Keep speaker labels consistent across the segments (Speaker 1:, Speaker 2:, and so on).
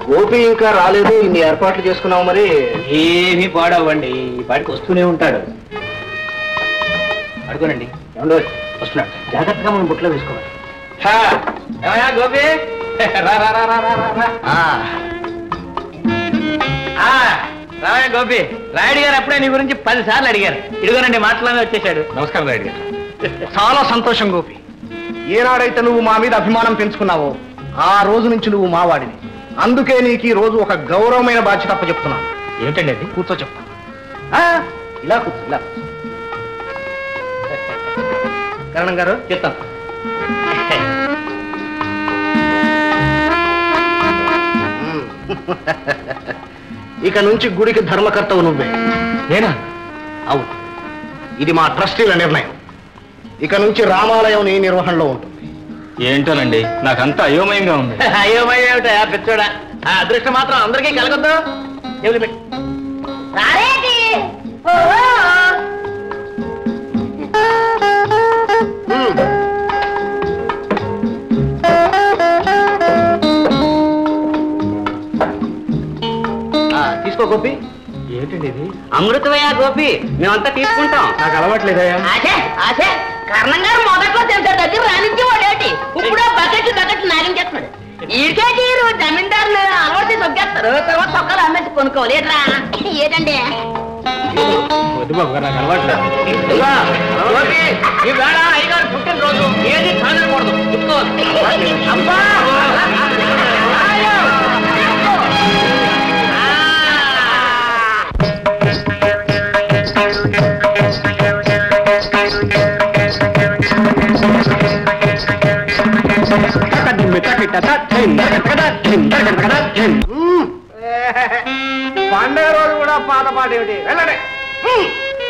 Speaker 1: గోపి ఇంకా రాలేదు ఇన్ని ఏర్పాట్లు చేసుకున్నావు మరి
Speaker 2: ఏమీ పాడవండి ఈ పాటికి వస్తూనే ఉంటాడు అడుగునండి ఏమండో వస్తున్నాడు జాగ్రత్తగా మనం బుట్లో వేసుకోవాలి హా, ఏమయ్యా గోపి రా రా రా రా రా రా, రా ఆ. ఆ, రావయ్యా గోపి రాయుడు గారు అప్పుడే నీ గురించి పది సార్లు అడిగారు ఇదిగోనండి మాటలోనే వచ్చేసాడు నమస్కారం రాయుడు గారు
Speaker 1: చాలా సంతోషం గోపి ఏనాడైతే నువ్వు మా మీద అభిమానం పెంచుకున్నావో ఆ రోజు నుంచి నువ్వు మావాడిని అందుకే నీకు ఈ రోజు ఒక గౌరవమైన బాధ్యత చెప్తున్నాను
Speaker 2: ఏమిటండి అది
Speaker 1: కూర్చో చెప్తాను ఆ, ఇలా కూర్చో ఇలా కూర్చో. కరణం గారు
Speaker 2: చెప్తాను
Speaker 1: మ్మ్. ఇక నుంచి గుడికి ధర్మకర్తవు నువ్వే
Speaker 2: నేనా
Speaker 1: అవును ఇది మా ట్రస్టీల నిర్ణయం ఇక నుంచి రామాలయం నీ నిర్వహణలో ఉంటుంది
Speaker 2: ఏంటోనండి నాకంతా అయోమయంగా ఉంది అయోమయం ఏమిటా పిచ్చోడా ఆ అదృష్టం మాత్రం అందరికీ కలగొద్దు చెవులు పెట్టు
Speaker 3: రారేటి ఓ
Speaker 1: మ్మ్. ఆ, తీసుకో గోపి
Speaker 2: ఏమిటండి ఇది
Speaker 3: అమృతమయ్యా గోపి మేమంతా తీసుకుంటాం
Speaker 2: నాకు అలవాట్లేదయ్యా
Speaker 3: ఆశే ఆశే కర్ణం గారు మొదట్లో తెలిసే దగ్గర రానించి వాడేటి ఇప్పుడు బకెట్ బకెట్ నారించేస్తున్నాడు ఈడికే తీరు జమీందారులు అలవాటు సొగ్గేస్తారు తర్వాత సొక్కలు అమ్మేసి కొనుక్కోవాలి ఏట్రా ఏటండి
Speaker 2: వద్దు బాబు గారు నాకు అలవాట్లేదు ఇదిగో, గోపి, ఈ వేళ అయ్యగారు పుట్టినరోజు ఏది కానకూడదు చెప్పుకోవాలి
Speaker 3: అబ్బా
Speaker 1: మ్మ్. పండగ రోజు కూడా పాత పాట ఏమిటి వెళ్ళండి మ్మ్.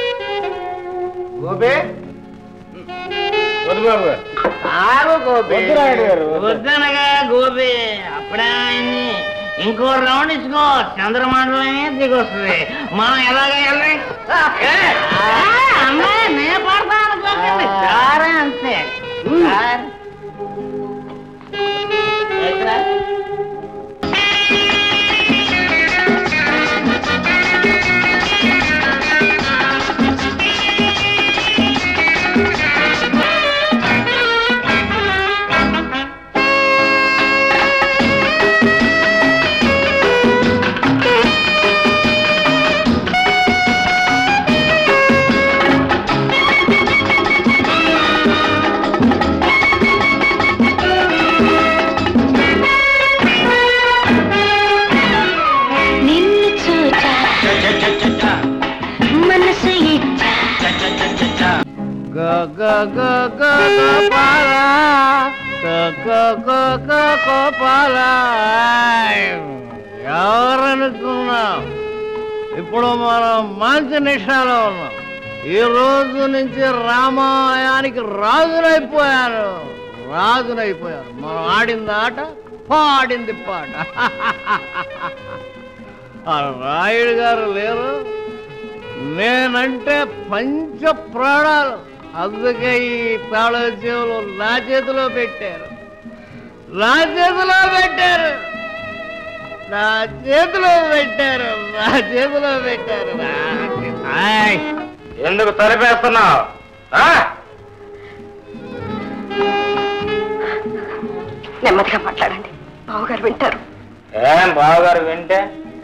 Speaker 1: గోపి
Speaker 2: వద్దు బాబు గారు
Speaker 1: ఆగు గోపి
Speaker 2: వద్దు రాయుడు గారు, వద్దు.
Speaker 3: వద్దనగా గోపి అప్పుడే ఆయన్ని ఇంకో రౌండ్ ఇచ్చుకో చంద్రమండలమే దిగొస్తుంది మనం ఎలాగ వెళ్ళి అమ్మాయి నేను పడతాను అనుకోకండి సారే అంతే సార్. ఎక్కడ?
Speaker 4: నిన్ను చూచా మనసు ఇచ్చా
Speaker 1: గ గ గ గ గోపాల గ గ గ గ గోపాల ఎవరనుకున్నాం ఇప్పుడు మనం మంచి నిషాలో ఉన్నాం ఈ రోజు నుంచి రామాయణానికి రాజునైపోయాను రాజునైపోయాను మనం ఆడింది ఆట పాడింది పాట ఆ రాయుడు గారు లేరు నేనంటే పంచ ప్రాణాలు అందుకే ఈ తాళ చెవులు నా చేతిలో పెట్టారు నా చేతిలో పెట్టారు నా చేతిలో పెట్టారు నా చేతిలో పెట్టారు ఆయ్.
Speaker 2: ఎందుకు తలిపేస్తున్నావు
Speaker 4: నెమ్మదిగా మాట్లాడండి బావగారు వింటారు
Speaker 2: ఏం బావగారు వింటే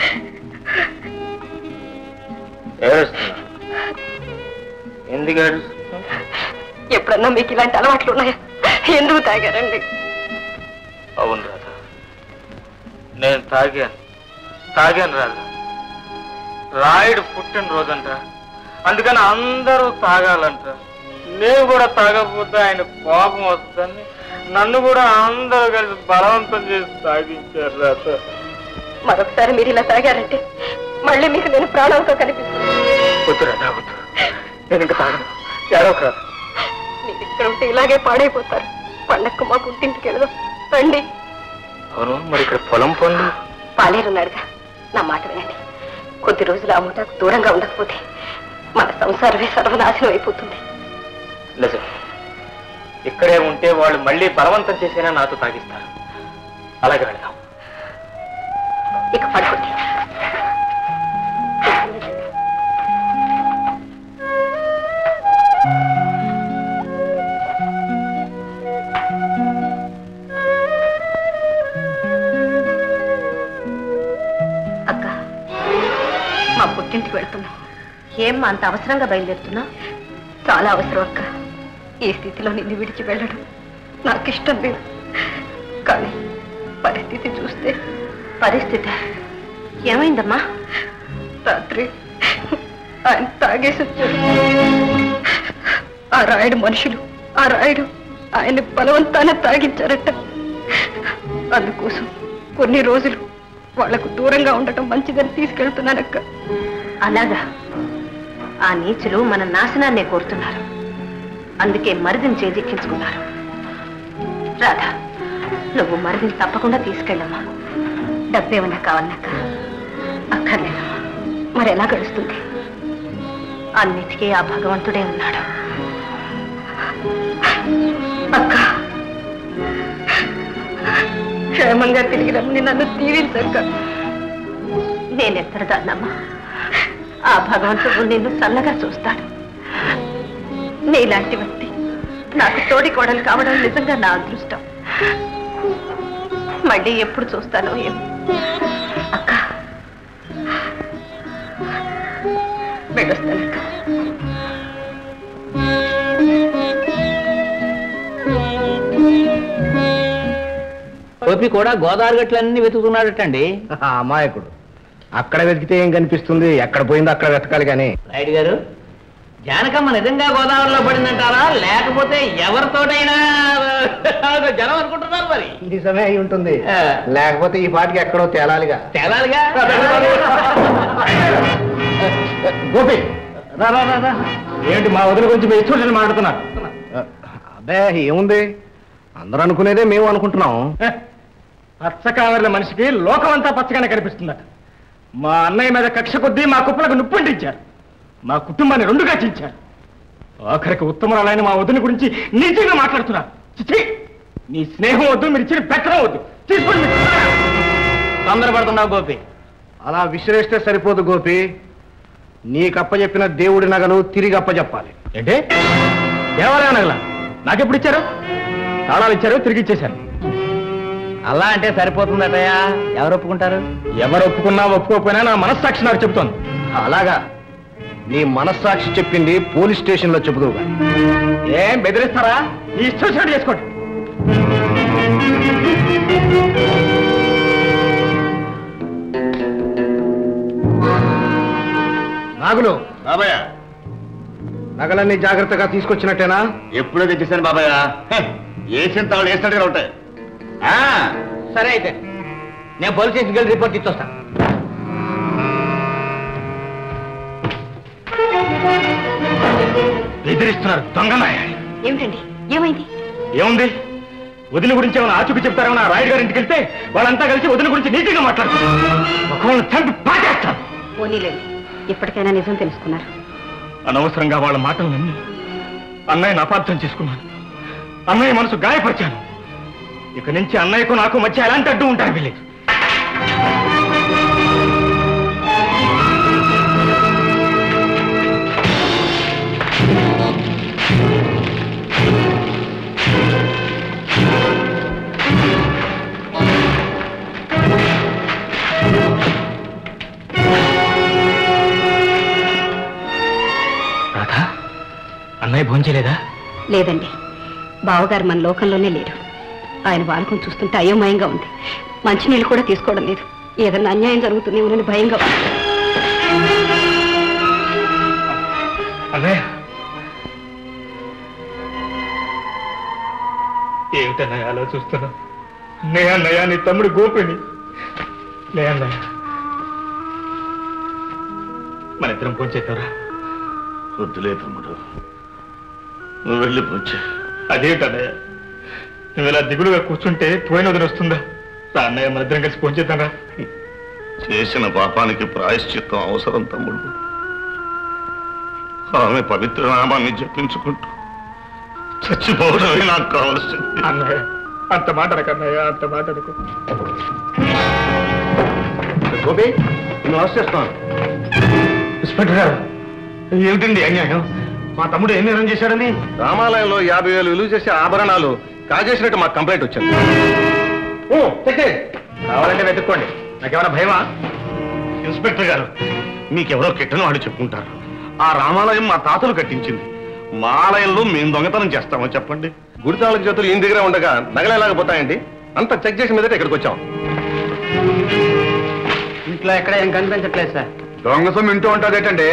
Speaker 2: ఏడుస్తున్నా ఎందుకు ఏడుస్తున్నా
Speaker 4: ఎప్పుడన్నా మీకు ఇలాంటి అలవాట్లు ఉన్నాయా ఎందుకు తాగారండి
Speaker 2: అవును రాధా నేను తాగాను తాగాను రాధా రాయుడు పుట్టినరోజంట అందుకని అందరూ తాగాలంట నేను కూడా తాగకపోతే ఆయన కోపం వస్తుందని నన్ను కూడా అందరూ కలిసి బలవంతం చేసి తాగించారు రాధా
Speaker 4: మరొకసారి మీరు ఇలా తాగారంటే మళ్ళీ మీకు నేను ప్రాణాలతో కనిపిస్తాను
Speaker 2: వద్దు రాధా వద్దు నేను ఇంకా తాగను ఏడవకు రాధా
Speaker 4: మీరు ఇక్కడ ఉంటే ఇలాగే పాడైపోతారు పండక్కు మా పుట్టింటికి వెళదాం రండి
Speaker 2: అవును మరి ఇక్కడ పొలం పనులు
Speaker 4: పాలేరున్నాడుగా నా మాట వినండి కొద్ది రోజులు ఆ ముఠాకు దూరంగా ఉండకపోతే మన సంసారమే సర్వనాశనం అయిపోతుంది
Speaker 2: నిజం ఇక్కడే ఉంటే వాళ్ళు మళ్ళీ బలవంతం చేసినా నాతో తాగిస్తారు అలాగే వెళదాం
Speaker 4: ఇక పడుకోండి అక్క మా పుట్టింటికి వెళ్తున్నాం
Speaker 3: ఏం అంత అవసరంగా బయలుదేరుతున్నా
Speaker 4: చాలా అవసరం అక్క ఈ స్థితిలో నిన్ను విడిచి వెళ్ళడం నాకు ఇష్టం లేదు కానీ పరిస్థితి చూస్తే
Speaker 3: పరిస్థితి ఏమైందమ్మా
Speaker 4: రాత్రి ఆయన తాగేసి వచ్చాడు ఆ రాయుడు మనుషులు ఆ రాయుడు ఆయన బలవంతాన తాగించారట అందుకోసం కొన్ని రోజులు వాళ్లకు దూరంగా ఉండటం మంచిదని తీసుకెళ్తున్నానక్క
Speaker 3: అలాగా ఆ నీచులు మన నాశనాన్నే కోరుతున్నారు అందుకే మరిదిని చేజిక్కించుకున్నారు రాధా నువ్వు మరిదిని తప్పకుండా తీసుకెళ్ళమ్మా
Speaker 4: డబ్బేమన్నా కావాలన్నాక అక్కర్లేదమ్మా మరి ఎలా గడుస్తుంది
Speaker 3: అన్నిటికీ ఆ భగవంతుడే ఉన్నాడు
Speaker 4: అక్క క్షేమంగా తిరిగి రమ్మని నన్ను దీవించక్క
Speaker 3: నేనెత్తడదాన్నమ్మా ఆ భగవంతుడు నిన్ను చల్లగా చూస్తాడు నీలాంటి వ్యక్తి నాకు తోడి కోడలు కావడం నిజంగా నా అదృష్టం మళ్ళీ ఎప్పుడు చూస్తానో ఏమో
Speaker 4: అక్క వెళ్ళొస్తానక్క
Speaker 2: గోపి కూడా గోదావరి గట్లన్నీ వెతుకుతున్నాడటండి
Speaker 1: ఆ అమాయకుడు అక్కడ వెతికితే ఏం కనిపిస్తుంది ఎక్కడ పోయిందో అక్కడ వెతకాలి కానీ
Speaker 2: రాయుడు గారు జానకమ్మ నిజంగా గోదావరిలో పడిందంటారా లేకపోతే ఎవరితోటైనా జనం అనుకుంటున్నారు మరి
Speaker 1: నిజమే అయి ఉంటుంది
Speaker 2: ఆ.
Speaker 1: లేకపోతే ఈ పాటికి ఎక్కడో తేలాలిగా
Speaker 2: తేలాలిగా
Speaker 1: గోపి రా రా రా రా ఏంటి మా వదిన గురించి మీరు చూడని మాట్లాడుతున్నారు అబ్బే ఏముంది అందరూ అనుకునేదే మేము అనుకుంటున్నాం
Speaker 5: పచ్చకావర్ల మనిషికి లోకమంతా పచ్చగానే కనిపిస్తుందట మా అన్నయ్య మీద కక్ష కొద్దీ మా కుప్పలకు నిప్పంటించారు మా కుటుంబాన్ని రెండుగా చించారు ఆఖరికి ఉత్తమరాలైన మా వదిన గురించి నీతిగా మాట్లాడుతున్నారు చిచి నీ స్నేహం వద్దు మీరు ఇచ్చిన పెట్టడం వద్దు తీసుకోండి మీరు.
Speaker 2: తొందరపడుతున్నావు గోపి
Speaker 1: అలా విసిరేస్తే సరిపోదు గోపి నీకప్పచెప్పిన దేవుడి నగలు తిరిగి అప్పచెప్పాలి
Speaker 5: ఏంటి దేవాలయం నగల నాకెప్పుడు ఇచ్చారు తాళాలు ఇచ్చారు తిరిగి ఇచ్చేశారు
Speaker 2: అలా అంటే సరిపోతుందటయా ఎవరు ఒప్పుకుంటారు
Speaker 5: ఎవరు ఒప్పుకున్నా ఒప్పుకోకపోయినా నా మనస్సాక్షి నాకు చెబుతోంది
Speaker 1: అలాగా నీ మనస్సాక్షి చెప్పింది పోలీస్ స్టేషన్ లో చెబుదువుగా
Speaker 5: ఏం బెదిరిస్తారా ఈ ఇష్టం వచ్చినట్టు చేసుకోండి
Speaker 1: నాగులు
Speaker 6: బాబాయ్
Speaker 1: నగలన్నీ జాగ్రత్తగా తీసుకొచ్చినట్టేనా
Speaker 6: ఎప్పుడో తెచ్చేసాను బాబాయ్ వేసిన తాళ్ళు వేసినట్టుగా ఉంటాయి ఆ,
Speaker 2: సరే అయితే నేను పోలీస్ స్టేషన్కి వెళ్ళి రిపోర్ట్ ఇచ్చొస్తాను
Speaker 5: బెదిరిస్తున్నారు దొంగనాయ
Speaker 4: ఏమిటండి ఏమైంది
Speaker 5: ఏముంది వదిన గురించి ఏమైనా ఆచూకి చెప్తారేమో రాయుడు గారి ఇంటికి వెళ్తే వాళ్ళంతా కలిసి వదిన గురించి నీతిగా మాట్లాడుతున్నారు ఒకళ్ళని చంపి పాటేస్తాను
Speaker 4: పోనీలేండి ఇప్పటికైనా నిజం తెలుసుకున్నారు
Speaker 5: అనవసరంగా వాళ్ళ మాటలు నమ్మి అన్నయ్యను అపార్థం చేసుకున్నాను అన్నయ్య మనసు గాయపరిచాను ఇక నుంచి అన్నయ్యకు నాకు మధ్య ఎలాంటి అడ్డు ఉంటాను వీలేదు రాధా అన్నయ్య భోంచలేదా
Speaker 4: లేదండి బావగారు మన లోకంలోనే లేరు ఆయన బాలకం చూస్తుంటే అయోమయంగా ఉంది మంచినీళ్ళు కూడా తీసుకోవడం లేదు ఏదన్నా అన్యాయం జరుగుతుందేమోనని భయంగా ఉంది
Speaker 5: అన్నయ్య ఏమిటన్నయ్య అలా చూస్తున్నా నే అన్నయ్య నీ తమ్ముడు గోపిని నే అన్నయ్య మన ఇద్దరం పోంచేద్దారా
Speaker 6: వద్దులే తమ్ముడు నువ్వు వెళ్ళి పోంచే
Speaker 5: అదేమిటన్నయ్య నువ్వు ఇలా దిగులుగా కూర్చుంటే పోయిన వదిన వస్తుందా రా అన్నయ్య మన ఇద్దరం కలిసి పోంచేద్దారా
Speaker 6: చేసిన పాపానికి ప్రాయశ్చిత్తం అవసరం తమ్ముడు ఆమె పవిత్ర నామాన్ని జపించుకుంటూ చచ్చిపోవడమే నాకు కావలసింది
Speaker 5: అన్నయ్య అంత మాట అనకు అన్నయ్య అంత మాట అనుకో
Speaker 6: గోపి నేను అరెస్ట్ చేస్తున్నాను
Speaker 1: ఇన్స్పెక్టర్ గారు ఏమిటండి అన్యాయం మా తమ్ముడు ఏం నేరం చేశాడని
Speaker 6: రామాలయంలో యాభై వేలు విలువ చేసే ఆభరణాలు కాజేసినట్టు మాకు కంప్లైంట్ వచ్చింది
Speaker 1: ఓ చెక్ కావాలంటే వెతుక్కోండి నాకేమైనా భయమా ఇన్స్పెక్టర్ గారు మీకెవరో కిట్టను వాడు చెప్పుకుంటారు ఆ రామాలయం మా తాతలు కట్టించింది మా ఆలయంలో మేము దొంగతనం చేస్తామో చెప్పండి
Speaker 6: గుడి తాళం చేతులు ఈయన దగ్గర ఉండగా నగలేలాగపోతాయండి అంతా చెక్ చేసిన మీదట ఇక్కడికి వచ్చాం
Speaker 2: ఇంట్లో ఎక్కడ ఏం కనిపించట్లేదు సార్
Speaker 6: దొంగసం ఇంటూ ఉంటుంది ఏంటండి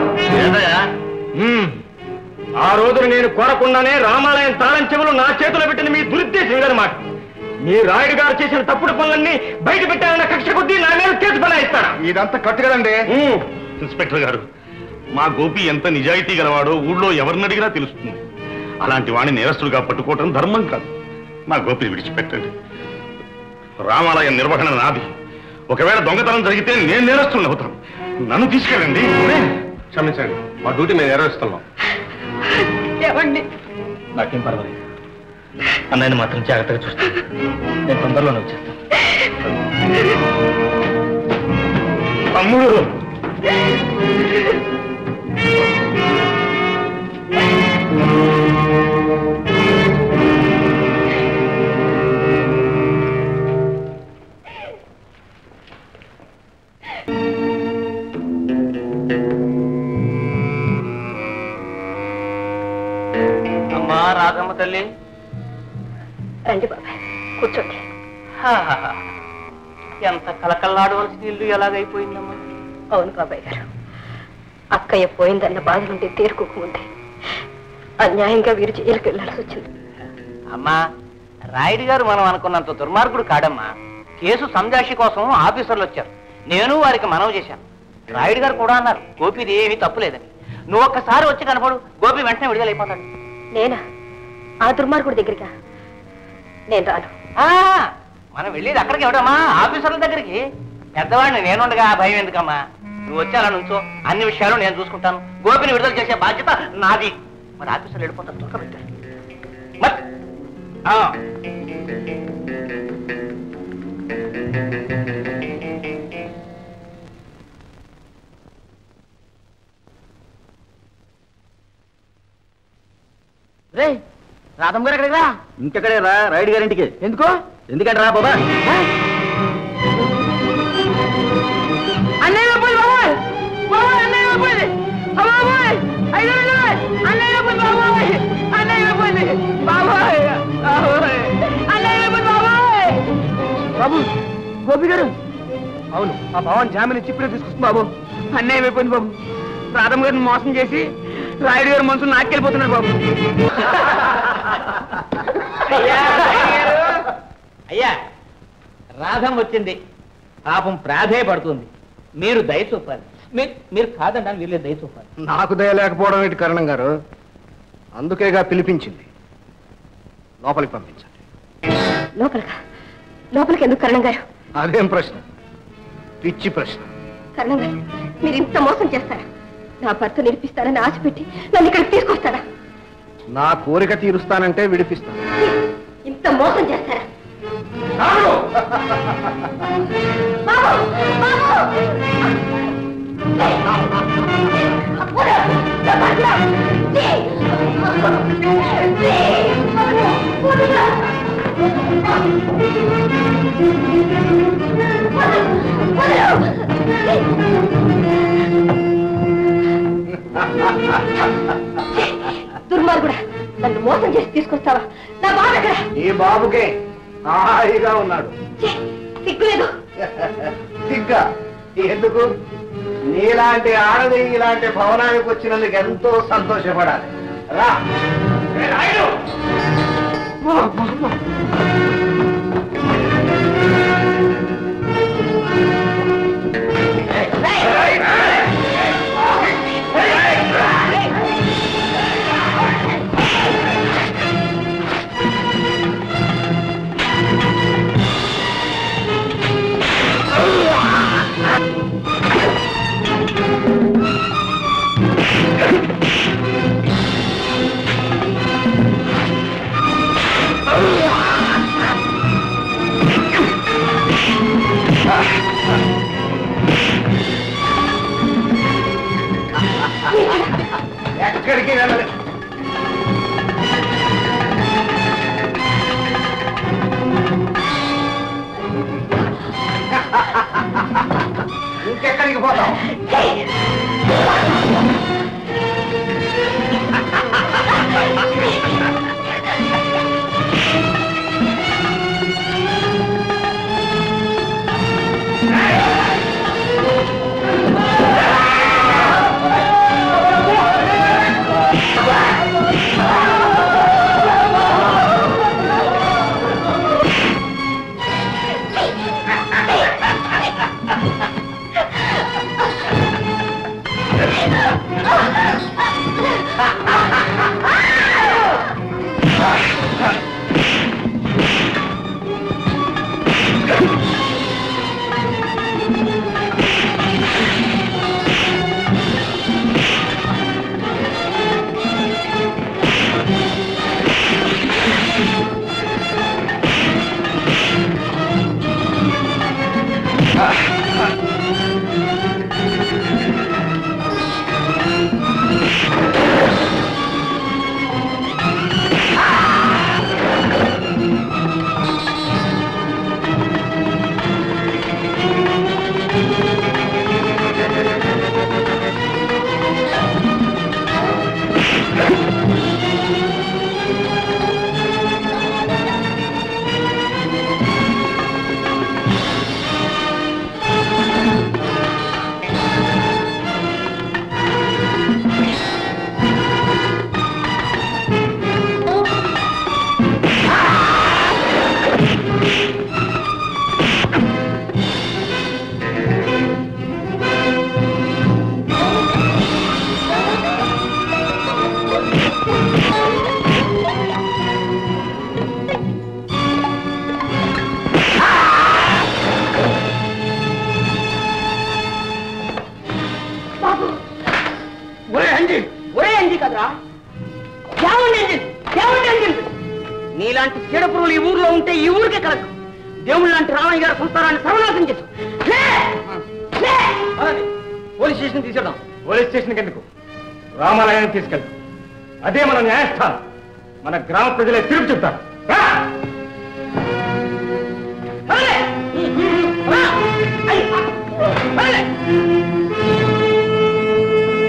Speaker 5: మ్మ్. ఆ రోజున నేను కోరకుండానే రామాలయం తాళం చెవులు నా చేతిలో పెట్టింది మీ దురుద్దేశం ఇదనమాట మీ రాయుడు గారు చేసిన తప్పుడు పనులన్నీ బయట పెట్టాలన్న కక్ష కొద్దీ నా మీద కేసు బనాయిస్తారా
Speaker 6: ఇదంతా కట్టు కదండి
Speaker 5: మ్మ్.
Speaker 1: ఇన్స్పెక్టర్ గారు మా గోపి ఎంత నిజాయితీ గలవాడో ఊళ్ళో ఎవరిని అడిగినా తెలుస్తుంది అలాంటి వాడిని నేరస్తుడుగా పట్టుకోవటం ధర్మం కాదు మా గోపిని విడిచిపెట్టండి రామాలయం నిర్వహణ నాది ఒకవేళ దొంగతనం జరిగితే నేను నేరస్తుడిని అవుతాను నన్ను తీసుకెళ్ళండి
Speaker 6: క్షమించండి మా డ్యూటీ మేము నెరవేరుస్తున్నాం
Speaker 4: ఏమండి
Speaker 5: నాకేం పర్వాలేదు అన్నయ్యని మాత్రం జాగ్రత్తగా చూస్తాను నేను తొందరలోనే వచ్చేస్తాను
Speaker 1: తమ్ముడు
Speaker 2: అమ్మా రాధమ్మ తల్లి
Speaker 4: రండి బాబాయ్ కూర్చోండి
Speaker 2: హాహాహా. ఎంత కలకల్లాడవలసిన ఇల్లు ఎలాగైపోయిందమ్మా
Speaker 4: అవును బాబాయ్ గారు అక్కయ్య పోయిందన్న బాధ నుండి తేరుకోకముందే అన్యాయంగా వీరు జైలుకి వెళ్ళాల్సి వచ్చింది
Speaker 2: అమ్మా రాయుడు గారు మనం అనుకున్నంత దుర్మార్గుడు కాడమ్మా కేసు సంజాషి కోసం ఆఫీసర్లు వచ్చారు నేను వారికి మనవి చేశాను రాయుడు గారు కూడా అన్నారు గోపిది ఏమీ తప్పులేదని నువ్వు ఒక్కసారి వచ్చి కనపడు గోపి వెంటనే విడుదలైపోతాడు
Speaker 4: నేనా ఆ దుర్మార్గుడి దగ్గరికా నేను రాను
Speaker 2: ఆ, మనం వెళ్ళేది అక్కడికి ఎవడమ్మా ఆఫీసర్ల దగ్గరికి పెద్దవాడిని నేనుండగా ఆ భయం ఎందుకమ్మా నువ్వు వచ్చి అలా నుంచో అన్ని విషయాలు నేను చూసుకుంటాను గోపిని విడుదల చేసే బాధ్యత నాది మరి ఆఫీసర్లు వెళ్ళిపోతారు తొక్కబెట్టారు మరి ఆ. రేయ్ రాధమ్మ గారు ఎక్కడికి రా
Speaker 5: ఇంకెక్కడే రా రైడ్ గారింటికి
Speaker 2: ఎందుకో
Speaker 5: ఎందుకంటే రా బాబా
Speaker 3: అన్నయ్య పోయి బాబాయ్ బాబాయ్ అన్నయ్య పోయింది బాబాయ్ ఐదు అన్నయ్య పోయి బాబాయ్ అన్నయ్య పోయింది బాబాయ్ బాబాయ్ అన్నయ్య పోయి బాబాయ్
Speaker 2: బాబు గోపి గారు అవును ఆ భవన్ జామీన్ ఇచ్చి ఇప్పుడే తీసుకొస్తుంది బాబు అన్నయ్య అయిపోయింది బాబు రాధమ్మ గారిని మోసం చేసి రాయుడు గారు మనసు నాకెళ్ళిపోతున్నారు బాబు అయ్యా రాధం వచ్చింది పాపం ప్రాధేయపడుతుంది మీరు దయ చూపాలి మీ- మీరు కాదండి వీళ్ళు దయ చూపాలి
Speaker 1: నాకు దయ లేకపోవడం ఏంటి కరణం గారు అందుకేగా పిలిపించింది లోపలికి పంపించండి
Speaker 4: లోపలగా లోపలికి ఎందుకు కరణం గారు
Speaker 1: అదేం ప్రశ్న పిచ్చి ప్రశ్న
Speaker 4: కరణం గారు మీరు ఇంత మోసం చేస్తారా నా భర్త నిలిపిస్తారని ఆశ పెట్టి నన్ను ఇక్కడికి తీసుకొస్తారా
Speaker 1: నా కోరిక తీరుస్తానంటే విడిపిస్తాను
Speaker 4: ఇంత మోసం చేస్తారా బాబు! బాబు! అప్పుడు! నా భర్త! ఛీ! ఛీ! వదలు! వదలు! దుర్మార్గుడా నన్ను మోసం చేసి తీసుకొస్తావా నా బాధ ఎక్కడ
Speaker 1: ఈ బాబుకే హాయిగా ఉన్నాడు
Speaker 4: ఛీ! సిగ్గులేదు
Speaker 1: సిగ్గా ఎందుకు నీలాంటి ఆడది ఇలాంటి భవనానికి వచ్చినందుకు ఎంతో సంతోషపడాలి రా ఏ రాయుడు!
Speaker 5: ఎక్కడికి వెళ్ళలేదు ఇంకెక్కడికి పోతాం
Speaker 3: ఒరే అంజి ఒరే అంజి కదరా ఏమండి అంజి ఏమండి అంజి నీలాంటి చీడపురులు ఈ ఊర్లో ఉంటే ఈ ఊరికే కలదు దేవుడు లాంటి రామయ్య గారి సంసారాన్ని సర్వనాశం చేసు లే! లే! పోలీస్ స్టేషన్ తీసుకెళ్దాం
Speaker 5: పోలీస్ స్టేషన్కి ఎందుకు రామాలయానికి తీసుకెళ్తాం అదే మన న్యాయస్థానం మన గ్రామ ప్రజలే తీర్పు చెప్తారు రా!